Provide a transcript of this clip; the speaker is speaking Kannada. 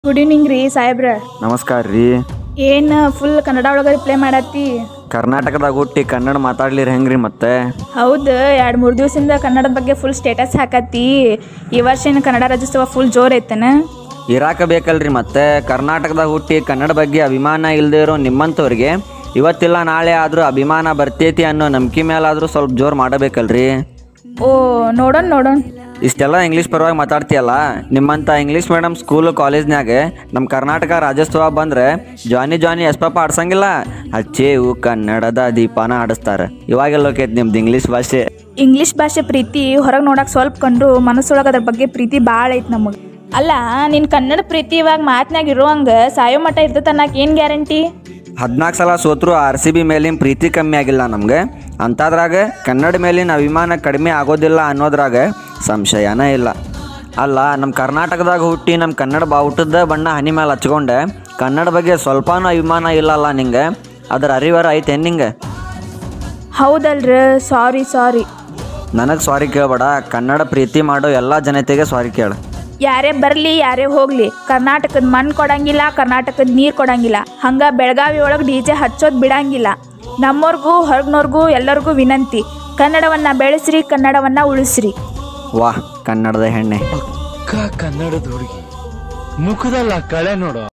ಗುಡ್ ಈವ್ನಿಂಗ್ ರೀ ಸಾಹೇಬ್ರ ನಮಸ್ಕಾರ ರೀ ಏನು ಫುಲ್ ಕನ್ನಡ ಒಳಗೆ ಪ್ಲೇ ಮಾಡತ್ತಿ ಕರ್ನಾಟಕದಾಗ ಹುಟ್ಟಿ ಕನ್ನಡ ಮಾತಾಡ್ಲಿರಿ ಹೆಂಗ್ರಿ ಮತ್ತೆ ಹೌದು ಎರಡು ಮೂರು ದಿವಸದಿಂದ ಕನ್ನಡದ ಬಗ್ಗೆ ಫುಲ್ ಸ್ಟೇಟಸ್ ಹಾಕತ್ತಿ ಈ ವರ್ಷ ಏನು ಕನ್ನಡ ರಾಜ್ಯೋತ್ಸವ ಫುಲ್ ಜೋರ್ ಐತನ ಇರಾಕ ಬೇಕಲ್ರಿ ಮತ್ತೆ ಕರ್ನಾಟಕದಾಗ ಹುಟ್ಟಿ ಕನ್ನಡ ಬಗ್ಗೆ ಅಭಿಮಾನ ಇಲ್ಲದೆ ಇರೋ ನಿಮ್ಮಂಥವ್ರಿಗೆ ಇವತ್ತಿಲ್ಲ ನಾಳೆ ಆದರೂ ಅಭಿಮಾನ ಬರ್ತೈತಿ ಅನ್ನೋ ನಂಬಿಕೆ ಮೇಲಾದರೂ ಸ್ವಲ್ಪ ಜೋರು ಮಾಡಬೇಕಲ್ರಿ ಓ ನೋಡೋಣ ನೋಡೋಣ ಇಷ್ಟೆಲ್ಲ ಇಂಗ್ಲೀಷ್ ಪರವಾಗಿ ಮಾತಾಡ್ತೀಯಲ್ಲ ನಿಮ್ಮಂಥ ಇಂಗ್ಲೀಷ್ ಮೀಡಿಯಮ್ ಸ್ಕೂಲು ಕಾಲೇಜ್ನಾಗ ನಮ್ಮ ಕರ್ನಾಟಕ ರಾಜ್ಯೋತ್ಸವ ಬಂದ್ರೆ ಜಾನಿ ಜಾನಿ ಎಸ್ಪಪ್ಪ ಆಡ್ಸಂಗಿಲ್ಲ ಹಚ್ಚೇವು ಕನ್ನಡದ ದೀಪಾನ ಆಡಿಸ್ತಾರೆ ಇವಾಗೆಲ್ಲ ಹೋಕೈತಿ ನಿಮ್ದು ಇಂಗ್ಲೀಷ್ ಭಾಷೆ ಇಂಗ್ಲೀಷ್ ಭಾಷೆ ಪ್ರೀತಿ ಹೊರಗೆ ನೋಡಕ್ಕೆ ಸ್ವಲ್ಪ ಕಂಡ್ರು ಮನಸ್ಸೊಳಗೆ ಅದ್ರ ಬಗ್ಗೆ ಪ್ರೀತಿ ಭಾಳ ಐತೆ ನಮಗೆ ಅಲ್ಲ ನಿನ್ನ ಕನ್ನಡ ಪ್ರೀತಿ ಇವಾಗ ಮಾತ್ನಾಗ ಇರೋಂಗೆ ಸಾಯೋ ಮಟ್ಟ ಇರ್ತೈತೆ ಅನ್ನಕ್ಕೆ ಏನು ಗ್ಯಾರಂಟಿ ಹದಿನಾಲ್ಕು ಸಲ ಸೋತ್ರು ಆರ್ ಸಿ ಬಿ ಮೇಲಿನ ಪ್ರೀತಿ ಕಮ್ಮಿ ಆಗಿಲ್ಲ ನಮ್ಗೆ ಅಂಥದ್ರಾಗ ಕನ್ನಡ ಮೇಲಿನ ಅಭಿಮಾನ ಕಡಿಮೆ ಆಗೋದಿಲ್ಲ ಅನ್ನೋದ್ರಾಗ ಸಂಶಯನೇ ಇಲ್ಲ ಅಲ್ಲ ನಮ್ಮ ಕರ್ನಾಟಕದಾಗ ಹುಟ್ಟಿ ನಮ್ಮ ಕನ್ನಡ ಬಾವುಟದ ಬಣ್ಣ ಹನಿ ಮೇಲೆ ಹಚ್ಕೊಂಡೆ ಕನ್ನಡ ಬಗ್ಗೆ ಸ್ವಲ್ಪನೂ ಅಭಿಮಾನ ಇಲ್ಲಲ್ಲ ನಿಂಗೆ ಅದ್ರ ಅರಿವರ ಐತೆ ನಿಂಗೆ ಹೌದಲ್ರ ಸಾರಿ ಸಾರಿ ನನಗೆ ಸಾರಿ ಕೇಳಬೇಡ ಕನ್ನಡ ಪ್ರೀತಿ ಮಾಡೋ ಎಲ್ಲ ಜನತೆಗೆ ಸಾರಿ ಕೇಳು ಯಾರೇ ಬರಲಿ ಯಾರೇ ಹೋಗಲಿ ಕರ್ನಾಟಕದ ಮಣ್ಣು ಕೊಡಂಗಿಲ್ಲ ಕರ್ನಾಟಕದ ನೀರು ಕೊಡಂಗಿಲ್ಲ ಹಂಗೆ ಬೆಳಗಾವಿ ಒಳಗೆ ಡಿ ಜೆ ಹಚ್ಚೋದು ಬಿಡಂಗಿಲ್ಲ ನಮ್ಮವ್ರಿಗೂ ಹೊರಗ್ನವ್ರಿಗೂ ಎಲ್ಲರಿಗೂ ವಿನಂತಿ ಕನ್ನಡವನ್ನು ಬೆಳೆಸ್ರಿ ಕನ್ನಡವನ್ನು ಉಳಿಸ್ರಿ ವಾಹ್ ಕನ್ನಡದ ಹೆಣ್ಣೆ ಪಕ್ಕ ಕನ್ನಡದ ಹುಡುಗಿ ಮುಖದಲ್ಲ ಕಳೆ ನೋಡು